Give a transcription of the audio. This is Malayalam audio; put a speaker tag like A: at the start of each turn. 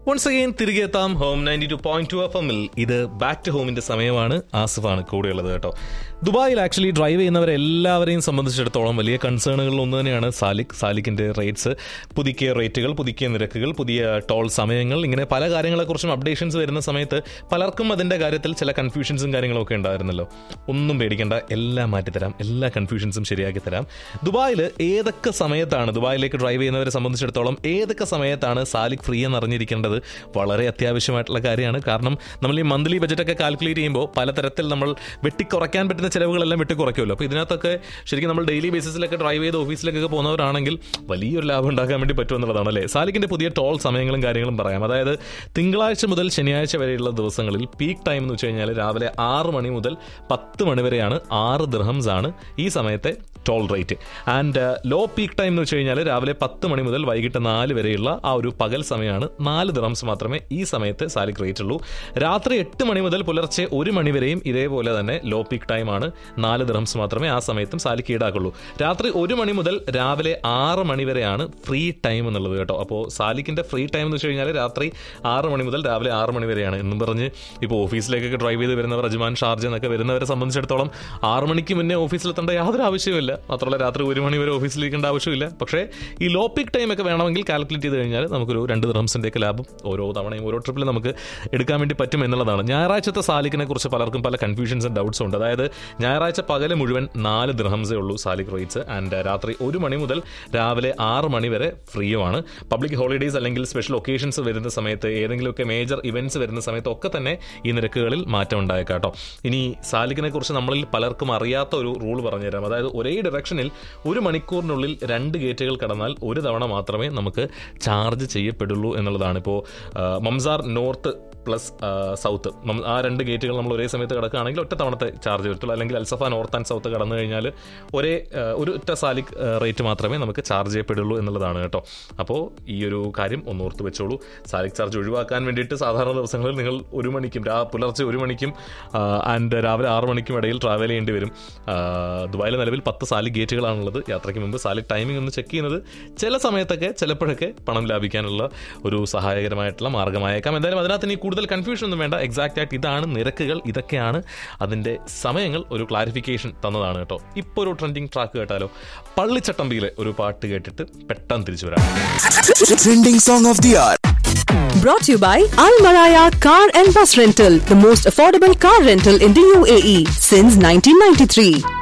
A: വൺസ് അഗൈൻ തിരികെ എത്താം home ninety two point two F എമ്മിൽ ഇത് ബാക്ക് ടു ഹോമിന്റെ സമയമാണ് ആസിഫാണ് കൂടെയുള്ളത് കേട്ടോ ദുബായിൽ ആക്ച്വലി ഡ്രൈവ് ചെയ്യുന്നവരെ എല്ലാവരെയും സംബന്ധിച്ചിടത്തോളം വലിയ കൺസേണുകളിൽ ഒന്ന് തന്നെയാണ് സാലിക് സാലിക്കിന്റെ റേറ്റ്സ് പുതുക്കിയ റേറ്റുകൾ പുതുക്കിയ നിരക്കുകൾ പുതിയ ടോൾ സമയങ്ങൾ ഇങ്ങനെ പല കാര്യങ്ങളെക്കുറിച്ചും അപ്ഡേഷൻസ് വരുന്ന സമയത്ത് പലർക്കും അതിന്റെ കാര്യത്തിൽ ചില കൺഫ്യൂഷൻസും കാര്യങ്ങളൊക്കെ ഉണ്ടായിരുന്നല്ലോ ഒന്നും പേടിക്കേണ്ട എല്ലാം മാറ്റിത്തരാം എല്ലാ കൺഫ്യൂഷൻസും ശരിയാക്കി തരാം ദുബായിൽ ഏതൊക്കെ സമയത്താണ് ദുബായിലേക്ക് ഡ്രൈവ് ചെയ്യുന്നവരെ സംബന്ധിച്ചിടത്തോളം ഏതൊക്കെ സമയത്താണ് സാലിക് ഫ്രീ എന്ന് അറിഞ്ഞിരിക്കേണ്ടത് വളരെ അത്യാവശ്യമായിട്ടുള്ള കാര്യമാണ് കാരണം നമ്മൾ ഈ മന്ത്ലി ബജറ്റൊക്കെ കാൽക്കുലേറ്റ് ചെയ്യുമ്പോൾ പലതരത്തിൽ നമ്മൾ വെട്ടിക്കുറയ്ക്കാൻ പറ്റുന്ന ചിലവുകളെല്ലാം വെട്ടിക്കുറയ്ക്കുമല്ലോ അപ്പോൾ ഇതിനകത്തൊക്കെ ശരിക്കും നമ്മൾ ഡെയിലി ബേസിസിലൊക്കെ ഡ്രൈവ് ചെയ്ത് ഓഫീസിലേക്കൊക്കെ പോകുന്നവരാണെങ്കിൽ വലിയൊരു ലാഭം ഉണ്ടാക്കാൻ വേണ്ടി പറ്റുമെന്നുള്ളതാണ് അല്ലേ സാലിക്കിന്റെ പുതിയ ടോൾ സമയങ്ങളും കാര്യങ്ങളും പറയാം അതായത് തിങ്കളാഴ്ച മുതൽ ശനിയാഴ്ച വരെയുള്ള ദിവസങ്ങളിൽ പീക്ക് ടൈം എന്ന് വെച്ച് കഴിഞ്ഞാൽ രാവിലെ ആറ് മണി മുതൽ പത്ത് മണി വരെയാണ് ആറ് ദിർഹംസ് ആണ് ഈ സമയത്തെ toll rate and low peak time എന്ന് വെച്ച് കഴിഞ്ഞാൽ രാവിലെ പത്ത് മണി മുതൽ വൈകിട്ട് നാല് വരെയുള്ള ആ ഒരു പകൽ സമയമാണ് നാല് ദിറംസ് മാത്രമേ ഈ സമയത്ത് സാലിക് റേറ്റ് ഉള്ളൂ രാത്രി എട്ട് മണി മുതൽ പുലർച്ചെ ഒരു മണി വരെയും ഇതേപോലെ തന്നെ ലോ പീക്ക് ടൈം ആണ് നാല് ദിറംസ് മാത്രമേ ആ സമയത്തും സാലിക്ക് ഈടാക്കുള്ളൂ രാത്രി ഒരു മണി മുതൽ രാവിലെ ആറ് മണി വരെയാണ് ഫ്രീ ടൈം എന്നുള്ളത് കേട്ടോ അപ്പോൾ സാലിക്കിന്റെ ഫ്രീ ടൈം എന്ന് വെച്ച് കഴിഞ്ഞാൽ രാത്രി ആറ് മണി മുതൽ രാവിലെ ആറ് മണി വരെയാണ് എന്നും പറഞ്ഞ് ഇപ്പോൾ ഓഫീസിലേക്കൊക്കെ ഡ്രൈവ് ചെയ്ത് വരുന്നവർ അജ്മാൻ ഷാർജ എന്നൊക്കെ വരുന്നവരെ സംബന്ധിച്ചിടത്തോളം ആറ് മണിക്ക് മുന്നേ ഓഫീസിലെത്തേണ്ട യാതൊരു ആവശ്യമില്ല മാത്രമല്ല രാത്രി ഒരു മണി വരെ ഓഫീസിലിരിക്കേണ്ട ആവശ്യമില്ല പക്ഷേ ഈ ലോ പീക്ക് ടൈം ഒക്കെ വേണമെങ്കിൽ കാൽക്കുലേറ്റ് ചെയ്ത് കഴിഞ്ഞാൽ നമുക്കൊരു രണ്ട് ദിറംസിൻ്റെ ഒക്കെ ലാഭം ഓരോ തവണയും ഓരോ ട്രിപ്പിലും നമുക്ക് എടുക്കാൻ വേണ്ടി പറ്റും എന്നുള്ളതാണ് ഞായറാഴ്ചത്തെ സാലിക്കിനെ കുറിച്ച് പലർക്കും പല കൺഫ്യൂഷൻസും ഡൗട്ട്സും ഉണ്ട് അതായത് ഞായറാഴ്ച പകല് മുഴുവൻ നാല് ദിർഹംസേ ഉള്ളൂ സാലിക് റേറ്റ്സ് ആൻഡ് രാത്രി ഒരു മണി മുതൽ രാവിലെ ആറ് മണി വരെ ഫ്രീയുമാണ് പബ്ലിക് ഹോളിഡേയ്സ് അല്ലെങ്കിൽ സ്പെഷ്യൽ ഒക്കേഷൻസ് വരുന്ന സമയത്ത് ഏതെങ്കിലുമൊക്കെ മേജർ ഇവന്റ്സ് വരുന്ന സമയത്ത് ഒക്കെ തന്നെ ഈ നിരക്കുകളിൽ മാറ്റം ഉണ്ടായേക്കാട്ടോ ഇനി സാലിക്കിനെ കുറിച്ച് നമ്മളിൽ പലർക്കും അറിയാത്ത ഒരു റൂൾ പറഞ്ഞുതരാം അതായത് ഒരേ ഡയറക്ഷനിൽ ഒരു മണിക്കൂറിനുള്ളിൽ രണ്ട് ഗേറ്റുകൾ കടന്നാൽ ഒരു തവണ മാത്രമേ നമുക്ക് ചാർജ് ചെയ്യപ്പെടുള്ളൂ എന്നുള്ളതാണ് ഇപ്പോൾ മംസാർ നോർത്ത് പ്ലസ് സൗത്ത് ആ രണ്ട് ഗേറ്റുകൾ നമ്മൾ ഒരേ സമയത്ത് കിടക്കുകയാണെങ്കിൽ ഒറ്റ തവണത്തെ ചാർജ് വരത്തുള്ളൂ അല്ലെങ്കിൽ അൽസഫ നോർത്ത് ആൻഡ് സൗത്ത് കടന്നു കഴിഞ്ഞാൽ ഒരേ ഒരു ഒറ്റ സാലിക് റേറ്റ് മാത്രമേ നമുക്ക് ചാർജ് ചെയ്യപ്പെടുള്ളൂ എന്നുള്ളതാണ് കേട്ടോ അപ്പോൾ ഈ ഒരു കാര്യം ഒന്ന് ഓർത്ത് വെച്ചോളൂ സാലിക് ചാർജ് ഒഴിവാക്കാൻ വേണ്ടിയിട്ട് സാധാരണ ദിവസങ്ങളിൽ നിങ്ങൾ ഒരു മണിക്കും രാ പുലർച്ചെ ഒരു മണിക്കും ആൻഡ് രാവിലെ ആറ് മണിക്കും ഇടയിൽ ട്രാവൽ ചെയ്യേണ്ടി വരും ദുബായിൽ നിലവിൽ പത്ത് സാലിക് ഗേറ്റുകളാണുള്ളത് യാത്രയ്ക്ക് മുമ്പ് സാലിക് ടൈമിംഗ് ഒന്ന് ചെക്ക് ചെയ്യുന്നത് ചില സമയത്തൊക്കെ ചിലപ്പോഴൊക്കെ പണം ലാഭിക്കാനുള്ള ഒരു സഹായകരമായിട്ടുള്ള മാർഗ്ഗമായേക്കാം എന്തായാലും അതിനകത്ത് ഇനി കൂടുതൽ കൺഫ്യൂഷൻ ഒന്നും വേണ്ട എക്സാക്റ്റ് ആയിട്ട് ഇതാണ് നിരക്കുകൾ ഇതൊക്കെയാണ് അതിൻ്റെ സമയങ്ങൾ ഒരു ക്ലാരിഫിക്കേഷൻ തന്നതാണ് കേട്ടോ ഇപ്പോൾ ഒരു ട്രെൻഡിങ് ട്രാക്ക് കേട്ടാലോ പള്ളിച്ചട്ടമ്പിയിലെ ഒരു പാട്ട് കേട്ടിട്ട് പെട്ടെന്ന് തിരിച്ചു വരാം
B: Trending song of the hour.
C: Brought to you by Al Maraya Car and Bus Rental, the most affordable car rental in the UAE since 1993.